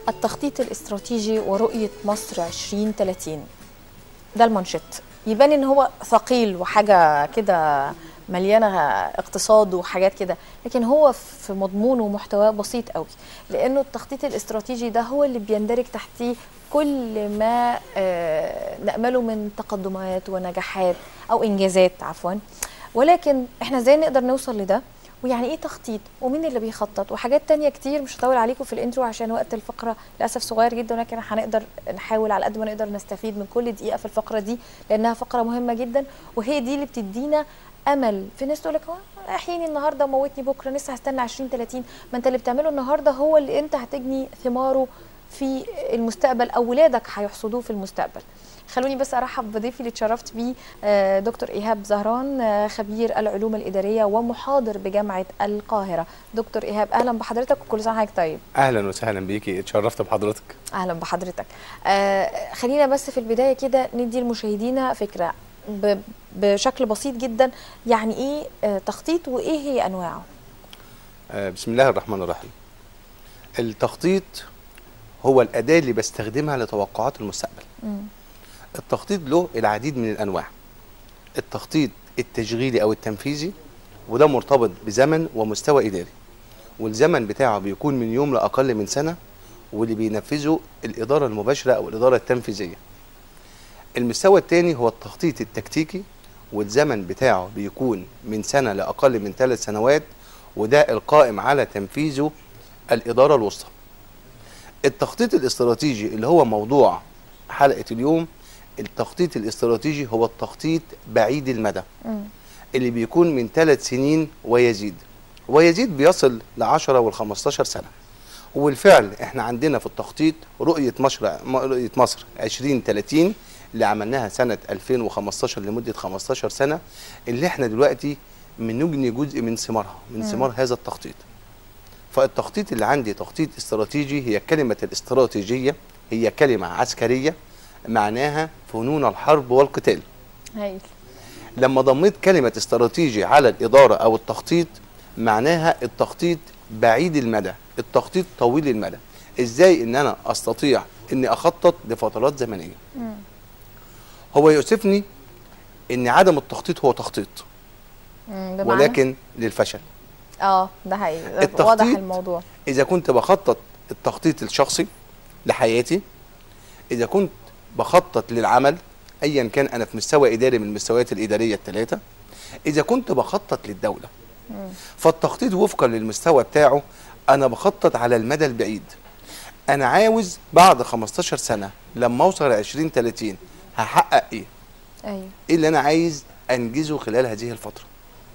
التخطيط الاستراتيجي ورؤية مصر 2030 ده المانشيت يبان ان هو ثقيل وحاجة كده مليانة اقتصاد وحاجات كده لكن هو في مضمونه ومحتواه بسيط قوي لانه التخطيط الاستراتيجي ده هو اللي بيندرج تحتيه كل ما آه، نأمله من تقدمات ونجاحات او انجازات عفوا ولكن احنا ازاي نقدر نوصل لده ويعني ايه تخطيط ومين اللي بيخطط وحاجات تانية كتير مش هطول عليكم في الانترو عشان وقت الفقرة للأسف صغير جدا ولكن هنقدر نحاول على قد ما نقدر نستفيد من كل دقيقة في الفقرة دي لأنها فقرة مهمة جدا وهي دي اللي بتدينا امل في ناس تقول لك احييني النهارده وموتني بكره لسه هستنى 20 30 ما انت اللي بتعمله النهارده هو اللي انت هتجني ثماره في المستقبل او ولادك هيحصدوه في المستقبل خلوني بس ارحب بضيفي اللي اتشرفت بيه آه، دكتور ايهاب زهران آه، خبير العلوم الاداريه ومحاضر بجامعه القاهره دكتور ايهاب اهلا بحضرتك وكل سنه وحضرتك طيب اهلا وسهلا بيكي اتشرفت بحضرتك اهلا بحضرتك آه خلينا بس في البدايه كده ندي لمشاهدينا فكره ب- بشكل بسيط جدا يعني ايه آه تخطيط وايه هي انواعه آه، بسم الله الرحمن الرحيم التخطيط هو الاداه اللي بستخدمها لتوقعات المستقبل مم. التخطيط له العديد من الانواع التخطيط التشغيلي او التنفيذي وده مرتبط بزمن ومستوى اداري والزمن بتاعه بيكون من يوم لاقل من سنه واللي بينفذه الاداره المباشره او الاداره التنفيذيه المستوى الثاني هو التخطيط التكتيكي والزمن بتاعه بيكون من سنه لاقل من ثلاث سنوات وده القائم على تنفيذه الاداره الوسطى التخطيط الاستراتيجي اللي هو موضوع حلقه اليوم التخطيط الاستراتيجي هو التخطيط بعيد المدى مم. اللي بيكون من ثلاث سنين ويزيد ويزيد بيصل ل 10 وال 15 سنه وبالفعل احنا عندنا في التخطيط رؤيه مصر رؤيه مصر 2030 اللي عملناها سنه 2015 لمده 15 سنه اللي احنا دلوقتي بنجني جزء من ثمارها من مم. ثمار هذا التخطيط فالتخطيط اللي عندي تخطيط استراتيجي هي كلمه الاستراتيجيه هي كلمه عسكريه معناها فنون الحرب والقتال هايل لما ضميت كلمة استراتيجي على الإدارة أو التخطيط معناها التخطيط بعيد المدى التخطيط طويل المدى إزاي إن أنا أستطيع إني أخطط لفترات زمنية مم. هو يؤسفني إن عدم التخطيط هو تخطيط مم. بمعنى؟ ولكن للفشل اه ده حقيقي التخطيط واضح الموضوع إذا كنت بخطط التخطيط الشخصي لحياتي إذا كنت بخطط للعمل أيا كان أنا في مستوى إداري من المستويات الإدارية الثلاثة إذا كنت بخطط للدولة مم. فالتخطيط وفقا للمستوى بتاعه أنا بخطط على المدى البعيد أنا عاوز بعد 15 سنة لما أوصل 20 30 هحقق إيه؟ ايوه ايه اللي انا عايز انجزه خلال هذه الفتره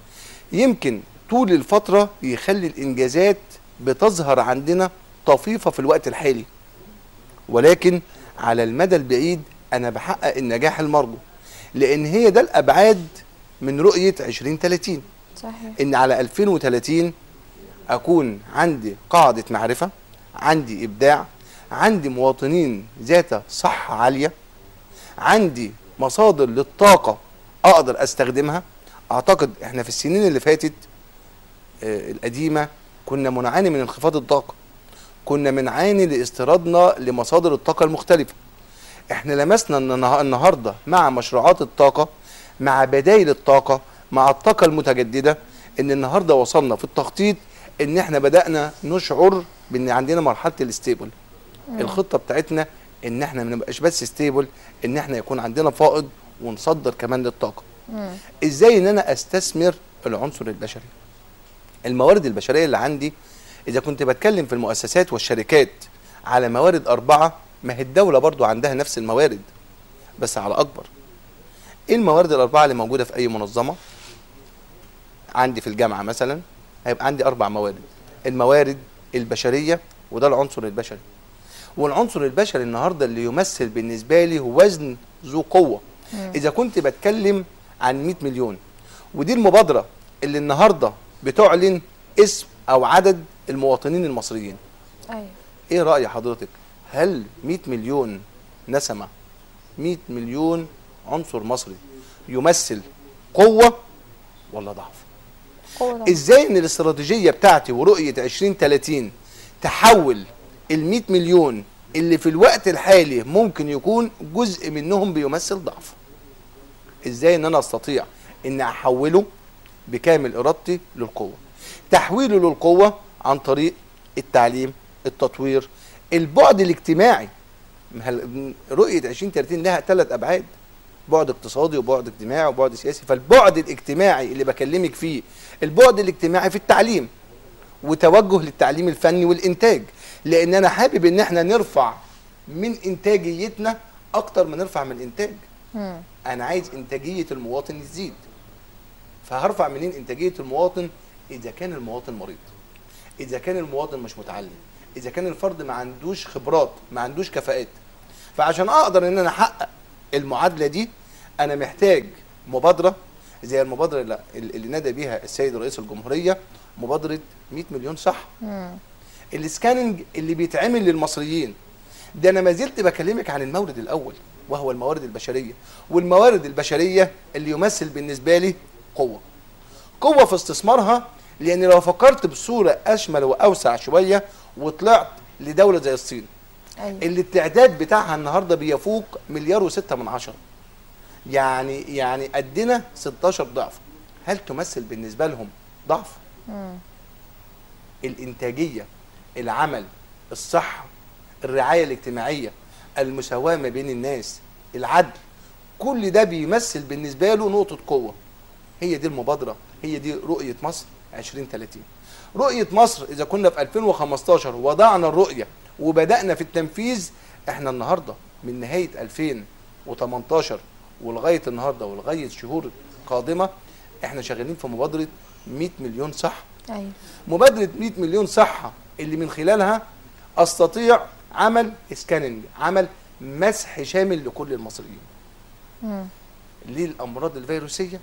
يمكن طول الفتره يخلي الانجازات بتظهر عندنا طفيفه في الوقت الحالي ولكن على المدى البعيد انا بحقق النجاح المرجو لان هي ده الابعاد من رؤيه 2030 صحيح ان على 2030 اكون عندي قاعده معرفه عندي ابداع عندي مواطنين ذات صحه عاليه عندي مصادر للطاقه اقدر استخدمها اعتقد احنا في السنين اللي فاتت آه، القديمه كنا بنعاني من انخفاض الطاقه كنا بنعاني لاستيرادنا لمصادر الطاقه المختلفه احنا لمسنا ان النها- النهارده مع مشروعات الطاقه مع بدائل الطاقه مع الطاقه المتجدده ان النهارده وصلنا في التخطيط ان احنا بدانا نشعر بان عندنا مرحله الاستيبل الخطه بتاعتنا ان احنا ما نبقاش بس ستيبل ان احنا يكون عندنا فائض ونصدر كمان للطاقه مم. ازاي ان انا استثمر العنصر البشري الموارد البشريه اللي عندي اذا كنت بتكلم في المؤسسات والشركات على موارد اربعه ما هي الدوله برضو عندها نفس الموارد بس على اكبر ايه الموارد الاربعه اللي موجوده في اي منظمه عندي في الجامعه مثلا هيبقى عندي اربع موارد الموارد البشريه وده العنصر البشري والعنصر البشري النهارده اللي يمثل بالنسبه لي هو وزن ذو قوه مم. اذا كنت بتكلم عن 100 مليون ودي المبادره اللي النهارده بتعلن اسم او عدد المواطنين المصريين ايوه ايه راي حضرتك هل 100 مليون نسمه 100 مليون عنصر مصري يمثل قوه ولا ضعف قوة طبعاً. ازاي ان الاستراتيجيه بتاعتي ورؤيه 2030 تحول ال 100 مليون اللي في الوقت الحالي ممكن يكون جزء منهم بيمثل ضعف ازاي ان انا استطيع ان احوله بكامل ارادتي للقوه تحويله للقوه عن طريق التعليم التطوير البعد الاجتماعي ما هل- رؤيه 2030 لها ثلاث ابعاد بعد اقتصادي وبعد اجتماعي وبعد سياسي فالبعد الاجتماعي اللي بكلمك فيه البعد الاجتماعي في التعليم وتوجه للتعليم الفني والانتاج لان انا حابب ان احنا نرفع من انتاجيتنا اكتر ما نرفع من الانتاج مم. انا عايز انتاجيه المواطن تزيد فهرفع منين انتاجيه المواطن اذا كان المواطن مريض اذا كان المواطن مش متعلم اذا كان الفرد ما عندوش خبرات ما عندوش كفاءات فعشان اقدر ان انا احقق المعادله دي انا محتاج مبادره زي المبادره اللي, اللي نادى بيها السيد رئيس الجمهوريه مبادره 100 مليون صح مم. السكاننج اللي بيتعمل للمصريين ده انا ما زلت بكلمك عن المورد الاول وهو الموارد البشريه والموارد البشريه اللي يمثل بالنسبه لي قوه قوه في استثمارها لان لو فكرت بصوره اشمل واوسع شويه وطلعت لدوله زي الصين ايوه اللي التعداد بتاعها النهارده بيفوق مليار وستة من عشرة يعني يعني قدنا 16 ضعف هل تمثل بالنسبه لهم ضعف مم. الانتاجيه العمل الصحه الرعايه الاجتماعيه المساواه ما بين الناس العدل كل ده بيمثل بالنسبه له نقطه قوه هي دي المبادره هي دي رؤيه مصر 2030 رؤيه مصر اذا كنا في 2015 وضعنا الرؤيه وبدانا في التنفيذ احنا النهارده من نهايه 2018 ولغايه النهارده ولغايه شهور قادمه احنا شغالين في مبادره 100 مليون صح ايوه مبادرة 100 مليون صحة اللي من خلالها استطيع عمل سكاننج عمل مسح شامل لكل المصريين مم. للامراض الفيروسية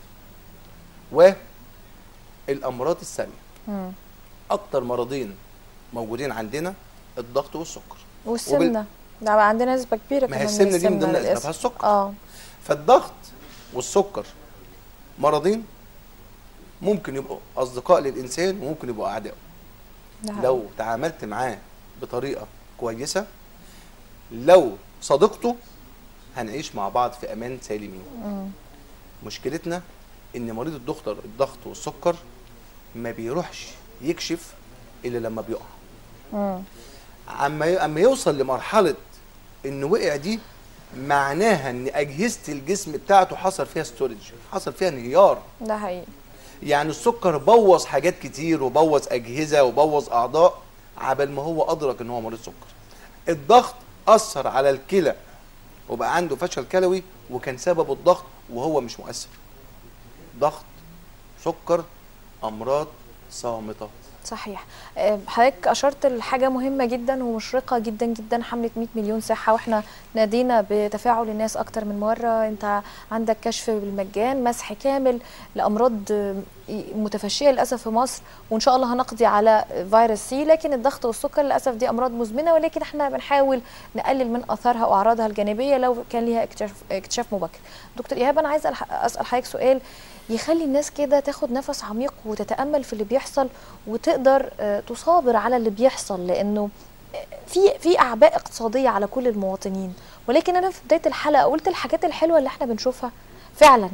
والامراض الثانية مم. اكتر مرضين موجودين عندنا الضغط والسكر والسمنه ده بقى عندنا نسبه كبيره ما هي كمان السمنة دي من ضمن للأسف. أسبابها السكر. اه فالضغط والسكر مرضين ممكن يبقوا اصدقاء للانسان وممكن يبقوا اعداء ده حقيقي. لو تعاملت معاه بطريقه كويسه لو صديقته هنعيش مع بعض في امان سالمين مم. مشكلتنا ان مريض الضغط الضغط والسكر ما بيروحش يكشف الا لما بيقع مم. اما ي- اما يوصل لمرحله انه وقع دي معناها ان اجهزه الجسم بتاعته حصل فيها ستورج حصل فيها انهيار ده حقيقي يعني السكر بوظ حاجات كتير وبوظ اجهزه وبوظ اعضاء عبل ما هو ادرك ان هو مريض سكر الضغط اثر على الكلى وبقى عنده فشل كلوي وكان سبب الضغط وهو مش مؤثر ضغط سكر امراض صامته صحيح آه، حضرتك اشرت لحاجه مهمه جدا ومشرقه جدا جدا حمله 100 مليون صحه واحنا نادينا بتفاعل الناس اكتر من مره انت عندك كشف بالمجان مسح كامل لامراض آه، متفشيه للاسف في مصر وان شاء الله هنقضي على فيروس سي لكن الضغط والسكر للاسف دي امراض مزمنه ولكن احنا بنحاول نقلل من اثارها واعراضها الجانبيه لو كان ليها اكتشاف اكتشاف مبكر دكتور ايهاب انا عايزه ألح- اسال حضرتك سؤال يخلي الناس كده تاخد نفس عميق وتتامل في اللي بيحصل وتقدر آه، تصابر على اللي بيحصل لانه في في اعباء اقتصاديه على كل المواطنين ولكن انا في بدايه الحلقه قلت الحاجات الحلوه اللي احنا بنشوفها فعلا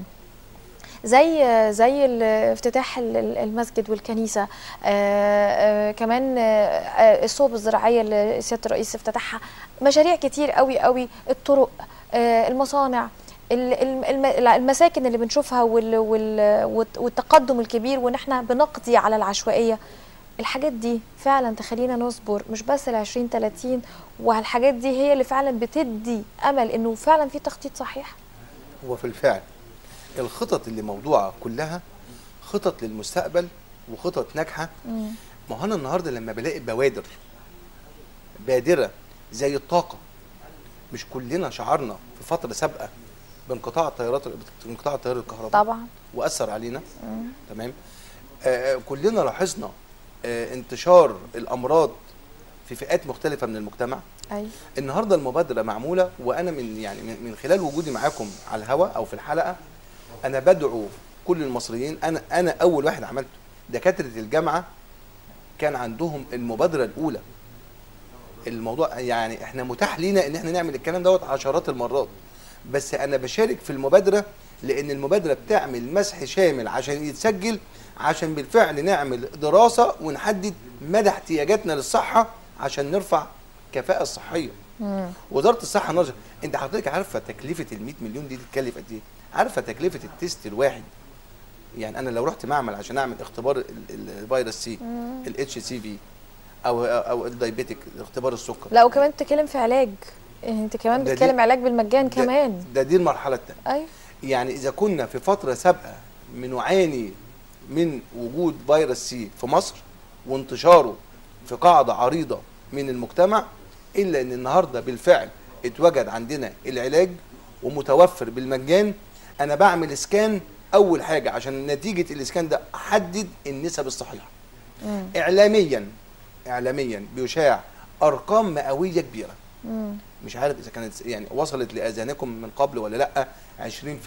زي زي ال- افتتاح ال- ال- المسجد والكنيسه آه، آه، كمان آه، آه، الصوب الزراعيه اللي سياده الرئيس افتتحها مشاريع كتير قوي قوي الطرق آه، المصانع ال- الم- الم- المساكن اللي بنشوفها وال- وال- والت- والتقدم الكبير وان احنا بنقضي على العشوائيه الحاجات دي فعلا تخلينا نصبر مش بس ال 20 30 والحاجات دي هي اللي فعلا بتدي امل انه فعلا في تخطيط صحيح هو في الفعل الخطط اللي موضوعه كلها خطط للمستقبل وخطط ناجحه ما هو انا النهارده لما بلاقي بوادر بادره زي الطاقه مش كلنا شعرنا في فتره سابقه بانقطاع التيارات بانقطاع التيار الكهربائي طبعا واثر علينا تمام آه آه، كلنا لاحظنا آه انتشار الامراض في فئات مختلفه من المجتمع ايوه النهارده المبادره معموله وانا من يعني من من خلال وجودي معاكم على الهواء او في الحلقه انا بدعو كل المصريين انا انا اول واحد عملته دكاتره الجامعه كان عندهم المبادره الاولى الموضوع يعني احنا متاح لينا ان احنا نعمل الكلام دوت عشرات المرات بس انا بشارك في المبادره لان المبادره بتعمل مسح شامل عشان يتسجل عشان بالفعل نعمل دراسه ونحدد مدى احتياجاتنا للصحه عشان نرفع الكفاءه الصحيه وزاره الصحه نظر انت حضرتك عارفه تكلفه ال 100 مليون دي تتكلف قد ايه عارفه تكلفه التيست الواحد يعني انا لو رحت معمل عشان اعمل اختبار ال- ال- الفيروس سي الاتش سي في او او الدايبيتك اختبار السكر لا وكمان بتتكلم في علاج انت كمان ده دي- بتتكلم علاج بالمجان ده- كمان ده دي المرحله الثانيه ايوه يعني اذا كنا في فتره سابقه بنعاني من وجود فيروس سي في مصر وانتشاره في قاعده عريضه من المجتمع الا ان النهارده بالفعل اتوجد عندنا العلاج ومتوفر بالمجان انا بعمل اسكان اول حاجه عشان نتيجه الاسكان ده احدد النسب الصحيحه مم. اعلاميا اعلاميا بيشاع ارقام مئويه كبيره مم. مش عارف اذا كانت يعني وصلت لاذانكم من قبل ولا لا 20%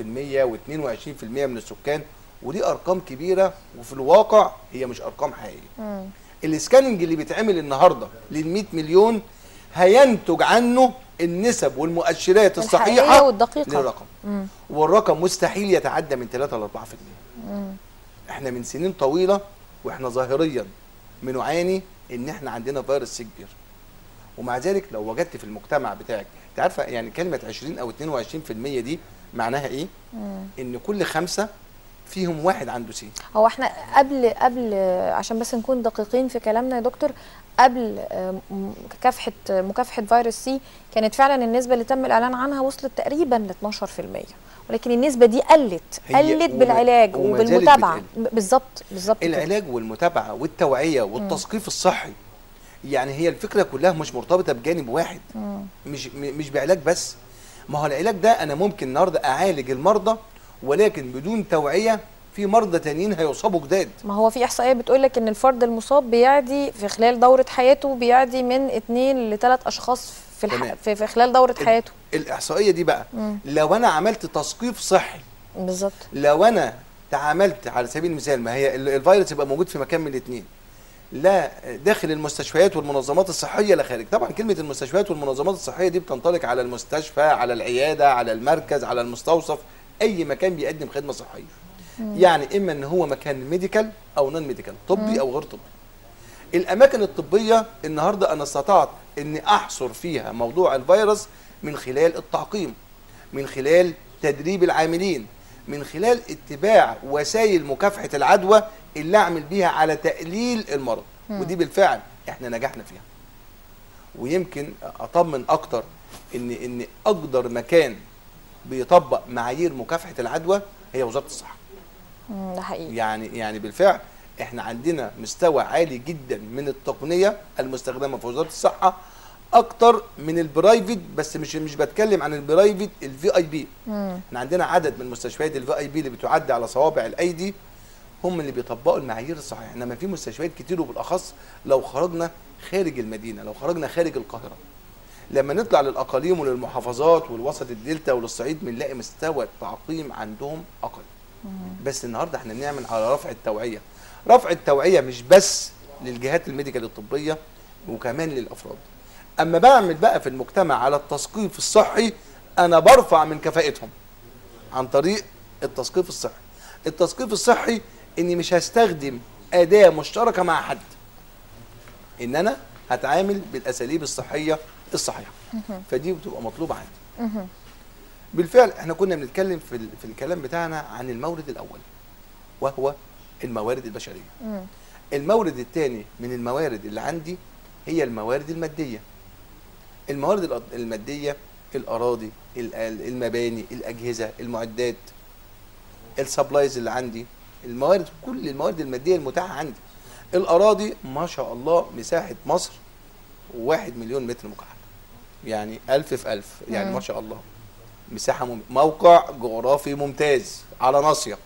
و22% من السكان ودي ارقام كبيره وفي الواقع هي مش ارقام حقيقيه مم. الاسكاننج اللي بيتعمل النهارده لل 100 مليون هينتج عنه النسب والمؤشرات الحقيقية الصحيحه والدقيقة. للرقم مم. والرقم مستحيل يتعدى من 3 ل 4% مم. احنا من سنين طويله واحنا ظاهريا بنعاني ان احنا عندنا فيروس سي كبير ومع ذلك لو وجدت في المجتمع بتاعك انت عارفه يعني كلمه 20 او 22% دي معناها ايه؟ مم. ان كل خمسه فيهم واحد عنده سي هو احنا قبل قبل عشان بس نكون دقيقين في كلامنا يا دكتور قبل آه، م- مكافحه مكافحه فيروس سي كانت فعلا النسبه اللي تم الاعلان عنها وصلت تقريبا ل 12% ولكن النسبه دي قلت هي قلت وما- بالعلاج وما زالت وبالمتابعه بتقل. ب- بالظبط بالظبط كده. العلاج والمتابعه والتوعيه والتثقيف الصحي يعني هي الفكره كلها مش مرتبطه بجانب واحد مم. مش م- مش بعلاج بس ما هو العلاج ده انا ممكن النهارده اعالج المرضى ولكن بدون توعيه في مرضى تانيين هيصابوا جداد ما هو في احصائيه بتقول لك ان الفرد المصاب بيعدي في خلال دوره حياته بيعدي من اثنين لثلاث اشخاص في الح... تمام. في, في خلال دوره ال- حياته الاحصائيه دي بقى مم. لو انا عملت تثقيف صحي بالظبط لو انا تعاملت على سبيل المثال ما هي ال- الفيروس يبقى موجود في مكان من الاثنين لا داخل المستشفيات والمنظمات الصحيه لا خارج طبعا كلمه المستشفيات والمنظمات الصحيه دي بتنطلق على المستشفى على العياده على المركز على المستوصف اي مكان بيقدم خدمه صحيه يعني اما ان هو مكان ميديكال او نون ميديكال طبي او غير طبي الاماكن الطبيه النهارده انا استطعت اني احصر فيها موضوع الفيروس من خلال التعقيم من خلال تدريب العاملين من خلال اتباع وسائل مكافحه العدوى اللي اعمل بيها على تقليل المرض ودي بالفعل احنا نجحنا فيها ويمكن اطمن اكتر ان ان اقدر مكان بيطبق معايير مكافحه العدوى هي وزاره الصحه مم، ده حقيقي يعني يعني بالفعل احنا عندنا مستوى عالي جدا من التقنيه المستخدمه في وزاره الصحه اكتر من البرايفت بس مش مش بتكلم عن البرايفت الفي اي بي مم. احنا عندنا عدد من مستشفيات الفي اي بي اللي بتعدي على صوابع الايدي هم اللي بيطبقوا المعايير الصحيحه انما في مستشفيات كتير وبالاخص لو خرجنا خارج المدينه لو خرجنا خارج القاهره لما نطلع للاقاليم وللمحافظات والوسط الدلتا وللصعيد بنلاقي مستوى التعقيم عندهم اقل بس النهارده احنا بنعمل على رفع التوعيه رفع التوعيه مش بس للجهات الميديكال الطبيه وكمان للافراد اما بعمل بقى في المجتمع على التثقيف الصحي انا برفع من كفاءتهم عن طريق التثقيف الصحي التثقيف الصحي اني مش هستخدم اداه مشتركه مع حد ان انا هتعامل بالاساليب الصحيه الصحيحه فدي بتبقى مطلوبه عندي مهم. بالفعل احنا كنا بنتكلم في ال- في الكلام بتاعنا عن المورد الاول وهو الموارد البشريه مم. المورد الثاني من الموارد اللي عندي هي الموارد الماديه الموارد الأ- الماديه الاراضي ال- ال- المباني الاجهزه المعدات السبلايز اللي عندي الموارد كل الموارد الماديه المتاحه عندي الاراضي ما شاء الله مساحه مصر واحد مليون متر مكعب يعني ألف في ألف يعني مم. ما شاء الله مساحة مم... موقع جغرافي ممتاز على ناصية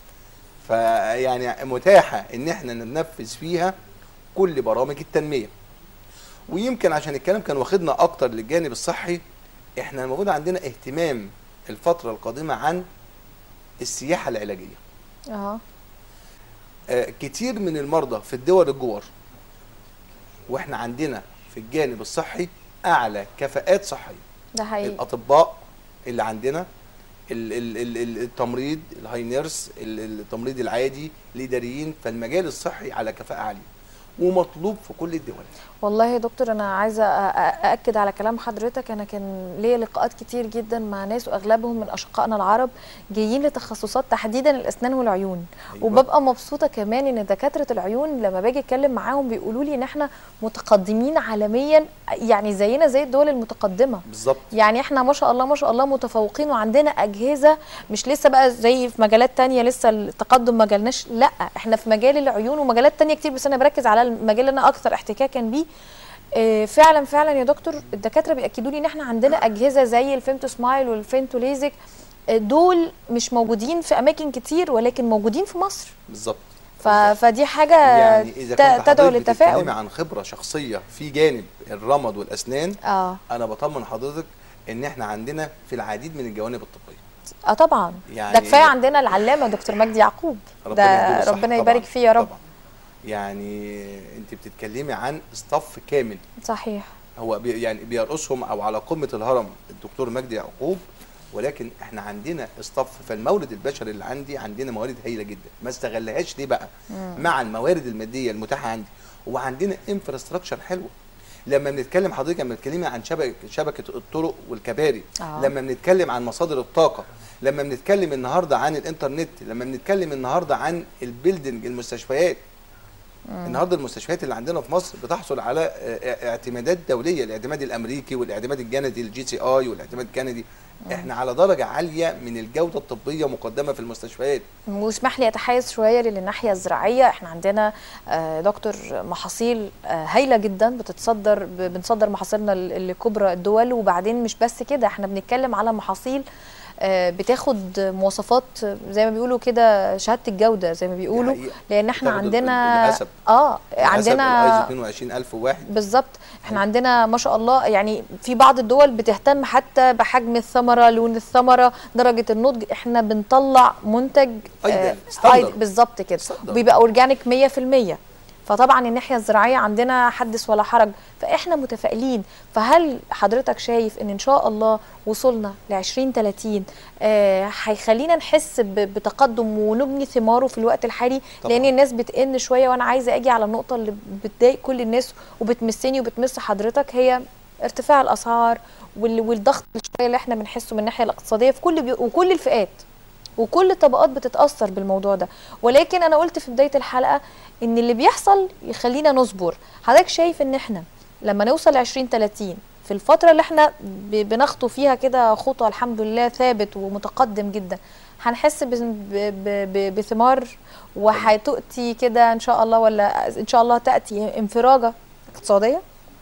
فيعني متاحة ان احنا ننفذ فيها كل برامج التنمية ويمكن عشان الكلام كان واخدنا اكتر للجانب الصحي احنا المفروض عندنا اهتمام الفترة القادمة عن السياحة العلاجية اه آه، كتير من المرضى في الدول الجوار واحنا عندنا في في الجانب الصحي اعلى كفاءات صحيه ده حقيقي الاطباء اللي عندنا ال- ال- ال- ال- التمريض الهاي نيرس ال- ال- التمريض العادي الاداريين فالمجال الصحي على كفاءه عاليه ومطلوب في كل الدول والله يا دكتور انا عايزه أ- أ- ااكد على كلام حضرتك انا كان ليا لقاءات كتير جدا مع ناس واغلبهم من اشقائنا العرب جايين لتخصصات تحديدا الاسنان والعيون أيوة. وببقى مبسوطه كمان ان دكاتره العيون لما باجي اتكلم معاهم بيقولوا لي ان احنا متقدمين عالميا يعني زينا زي الدول المتقدمه بالظبط يعني احنا ما شاء الله ما شاء الله متفوقين وعندنا اجهزه مش لسه بقى زي في مجالات تانية لسه التقدم ما جالناش لا احنا في مجال العيون ومجالات تانية كتير بس انا بركز على المجال اللي انا اكثر احتكاكا بيه اه فعلا فعلا يا دكتور الدكاتره بياكدوا لي ان احنا عندنا اجهزه زي الفيمتو سمايل والفيمتو ليزك اه دول مش موجودين في اماكن كتير ولكن موجودين في مصر بالظبط ف... فدي حاجه يعني اذا ت- كنت تدعو حضرتك بتتكلمي للتفاؤل عن خبره شخصيه في جانب الرمد والاسنان اه انا بطمن حضرتك ان احنا عندنا في العديد من الجوانب الطبيه اه طبعا يعني- ده كفايه عندنا العلامه دكتور مجدي يعقوب ربنا ده يديله الصحة ربنا طبعاً، يبارك فيه يا رب طبعا يعني انت بتتكلمي عن صف كامل صحيح هو بي يعني بيرقصهم او على قمه الهرم الدكتور مجدي يعقوب ولكن احنا عندنا اصطف فالمورد البشري اللي عندي عندنا موارد هايله جدا ما استغلهاش ليه بقى مع الموارد الماديه المتاحه عندي وعندنا انفراستراكشر حلوه لما بنتكلم حضرتك لما بتتكلمي عن شبكه شبكه الطرق والكباري آه. لما بنتكلم عن مصادر الطاقه لما بنتكلم النهارده عن الانترنت لما بنتكلم النهارده عن البيلدنج المستشفيات النهارده المستشفيات اللي عندنا في مصر بتحصل على اه، اعتمادات دوليه الاعتماد الامريكي والاعتماد الكندي الجي سي اي والاعتماد الكندي احنا على درجه عاليه من الجوده الطبيه مقدمه في المستشفيات واسمح لي اتحيز شويه للناحيه الزراعيه احنا عندنا آه، دكتور محاصيل آه، هايله جدا بتتصدر ب- بنصدر محاصيلنا ل- لكبرى الدول وبعدين مش بس كده احنا بنتكلم على محاصيل آه، بتاخد مواصفات زي ما بيقولوا كده شهاده الجوده زي ما بيقولوا حقيقة. لان احنا بتاخد عندنا الأسد. اه الايزو عندنا 22001 بالظبط احنا عندنا ما شاء الله يعني في بعض الدول بتهتم حتى بحجم الثمره لون الثمره درجه النضج احنا بنطلع منتج أيضاً، آه، ستاندرد. أيضاً، بالظبط كده ستاندرد. وبيبقى اورجانيك 100% فطبعا الناحيه الزراعيه عندنا حدث ولا حرج فاحنا متفائلين فهل حضرتك شايف ان ان شاء الله وصلنا ل 2030 آه، هيخلينا نحس ب- بتقدم ونبني ثماره في الوقت الحالي طبعاً. لان الناس بتئن شويه وانا عايزه اجي على النقطه اللي بتضايق كل الناس وبتمسني وبتمس حضرتك هي ارتفاع الاسعار وال- والضغط شويه اللي احنا بنحسه من الناحيه الاقتصاديه في كل بي... وكل الفئات وكل الطبقات بتتاثر بالموضوع ده ولكن انا قلت في بدايه الحلقه ان اللي بيحصل يخلينا نصبر حضرتك شايف ان احنا لما نوصل ل 2030 في الفتره اللي احنا ب- بنخطو فيها كده خطوه الحمد لله ثابت ومتقدم جدا هنحس ب- ب- ب- بثمار وهتؤتي كده ان شاء الله ولا ان شاء الله تاتي انفراجه اقتصاديه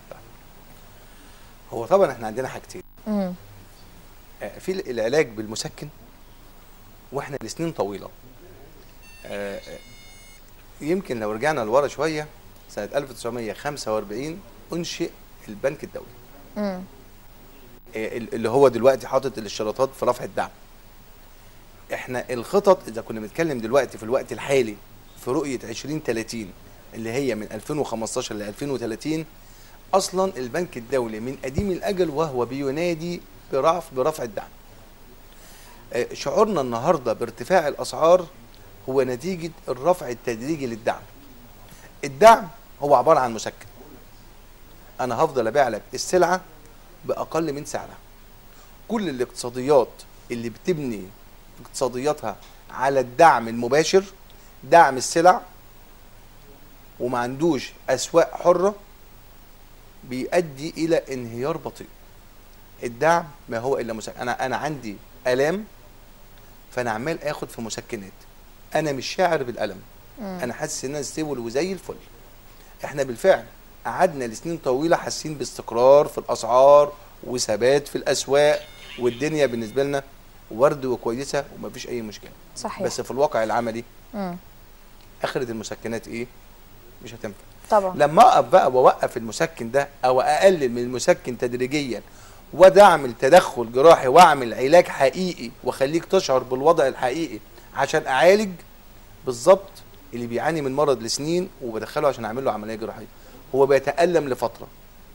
هو طبعا احنا عندنا حاجتين امم آه، في العلاج بالمسكن واحنا لسنين طويله آه، آه، يمكن لو رجعنا لورا شويه سنه 1945 انشئ البنك الدولي امم آه، ال- اللي هو دلوقتي حاطط الاشتراطات في رفع الدعم احنا الخطط اذا كنا بنتكلم دلوقتي في الوقت الحالي في رؤيه 2030 اللي هي من 2015 ل 2030 اصلا البنك الدولي من قديم الاجل وهو بينادي برفع برفع الدعم آه، شعورنا النهارده بارتفاع الاسعار هو نتيجه الرفع التدريجي للدعم الدعم هو عباره عن مسكن انا هفضل ابيع لك السلعه باقل من سعرها كل الاقتصاديات اللي بتبني اقتصادياتها على الدعم المباشر دعم السلع وما عندوش اسواق حره بيؤدي الى انهيار بطيء الدعم ما هو الا مسكن انا انا عندي الام فانا عمال اخد في مسكنات انا مش شاعر بالالم انا حاسس ان انا ستيبل وزي الفل احنا بالفعل قعدنا لسنين طويله حاسين باستقرار في الاسعار وثبات في الاسواق والدنيا بالنسبه لنا ورد وكويسه ومفيش اي مشكله صحيح بس في الواقع العملي امم اخره المسكنات ايه مش هتنفع طبعا لما اقف بقى واوقف المسكن ده او اقلل من المسكن تدريجيا وده تدخل جراحي واعمل علاج حقيقي واخليك تشعر بالوضع الحقيقي عشان اعالج بالظبط اللي بيعاني من مرض لسنين وبدخله عشان اعمل له عمليه جراحيه هو بيتالم لفتره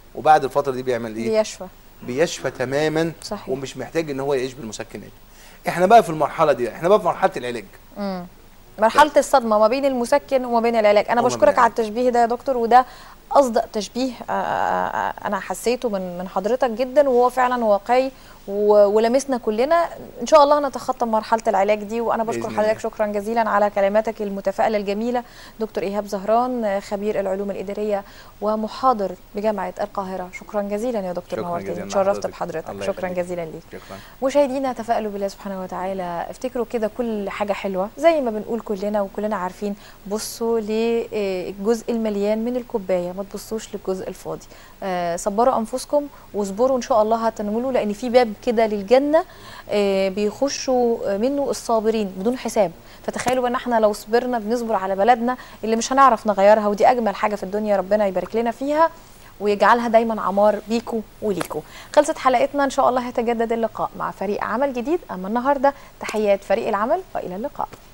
وبعد الفتره دي بيعمل ايه بيشفى بيشفى تماما صحيح. ومش محتاج ان هو يعيش بالمسكنات احنا بقى في المرحله دي احنا بقى في مرحله العلاج مرحله الصدمه ما بين المسكن وما بين العلاج انا وما بشكرك بين على التشبيه ده يا دكتور وده اصدق تشبيه آه، آه، آه، انا حسيته من من حضرتك جدا وهو فعلا واقعي و- ولمسنا كلنا ان شاء الله نتخطى مرحله العلاج دي وانا بشكر بإذن حضرتك الله. شكرا جزيلا على كلماتك المتفائله الجميله دكتور ايهاب زهران آه، خبير العلوم الاداريه ومحاضر بجامعه القاهره شكرا جزيلا يا دكتور شكراً نورتني جزيلاً اتشرفت لحضرتك. بحضرتك الله شكرا يخليك. جزيلا ليك شكرا مشاهدينا تفائلوا بالله سبحانه وتعالى افتكروا كده كل حاجة حلوة زي ما بنقول كلنا وكلنا عارفين بصوا للجزء المليان من الكوباية ما تبصوش للجزء الفاضي آه، صبروا أنفسكم واصبروا إن شاء الله هتنولوا لأن في باب كده للجنة آه، بيخشوا منه الصابرين بدون حساب فتخيلوا ان احنا لو صبرنا بنصبر على بلدنا اللي مش هنعرف نغيرها ودي اجمل حاجه في الدنيا ربنا يبارك لنا فيها ويجعلها دايما عمار بيكو وليكو خلصت حلقتنا ان شاء الله هيتجدد اللقاء مع فريق عمل جديد اما النهارده تحيات فريق العمل والى اللقاء